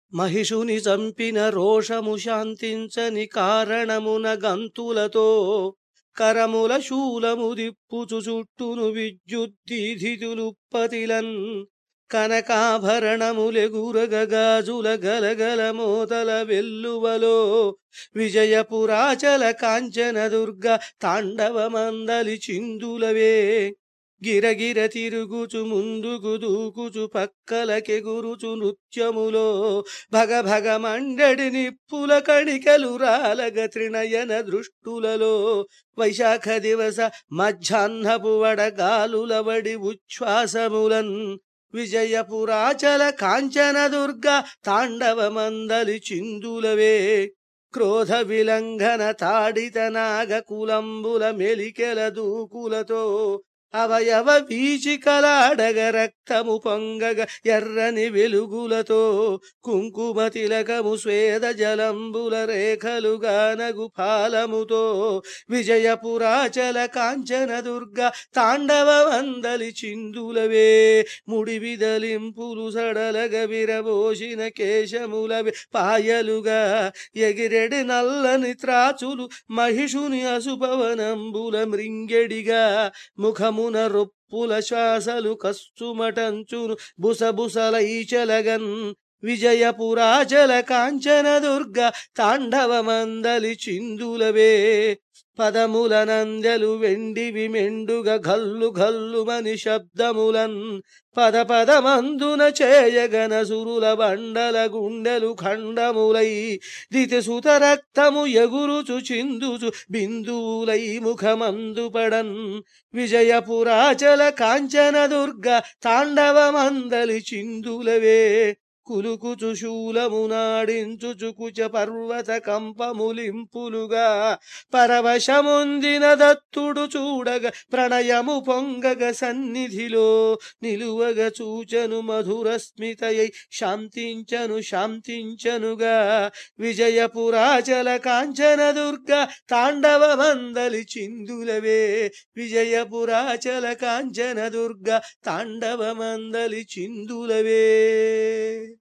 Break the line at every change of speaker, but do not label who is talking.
మహిషుని చంపిన రోషము శాంతించని కారణమున గంతులతో కరముల శూలము దిప్పుచు చుట్టును విద్యుద్దీధితులుప్పతిలన్ కనకాభరణములెగురగ గాజుల గలగల మోతల వెల్లువలో విజయపురాచల కాంచన దుర్గ తాండవమందలి చిందులవే గిరగిర తిరుగుచు ముందుకు దూకుచు పక్కలకెగురుచు నృత్యములో భగ భగ మండడి నిప్పుల కణికలు రాలగ త్రినయన దృష్టులలో వైశాఖ దివస మధ్యాహ్నపు వడగాలుల వడి ఉచ్ఛ్వాసములన్ విజయపురాచల కాంచన దుర్గ తాండవమందలి చిందులవే క్రోధ విలంఘన తాడిత నాగ కులంబుల మెలికెల దూకులతో అవయవ వీచికలాడగ రక్తము పొంగగ ఎర్రని వెలుగులతో కుంకుమ తిలకము స్వేద జలంబుల రేఖలుగా నగు ఫాలముతో విజయపురాచల కాంచన దుర్గ తాండవ వందలి చిందులవే ముడివిదలింపులు సడలగ విరబోసిన కేశములవే పాయలుగా ఎగిరెడి నల్లని త్రాచులు మహిషుని అసుపవనంబుల మృంగెడిగా ముఖమున రొప్పుల శ్వాసలు కస్తుమటంచును బుసబుసలైచలగన్ విజయపురాచల కాంచన దుర్గ తాండవమందలి చిందులవే పదముల నందెలు వెండివి మెండుగ గల్లు గల్లుమని శబ్దములన్ పద పదమందున చేయగన సురుల బండల గుండెలు ఖండములై దితి సుత రక్తము ఎగురుచు చిందుచు బిందువులై ముఖమందు పడన్ విజయపురాచల కాంచన దుర్గ తాండవమందలి చిందులవే కులుకుచు శూలమునాడించుచు కుచ పర్వత కంపములింపులుగా పరవశముందిన దత్తుడు చూడగ ప్రణయము పొంగగ సన్నిధిలో నిలువగ చూచను మధుర స్మితయై శాంతించను శాంతించనుగా విజయపురాచల కాంచన దుర్గ తాండవ మందలి చిందులవే విజయపురాచల కాంచన దుర్గ తాండవ మందలి చిందులవే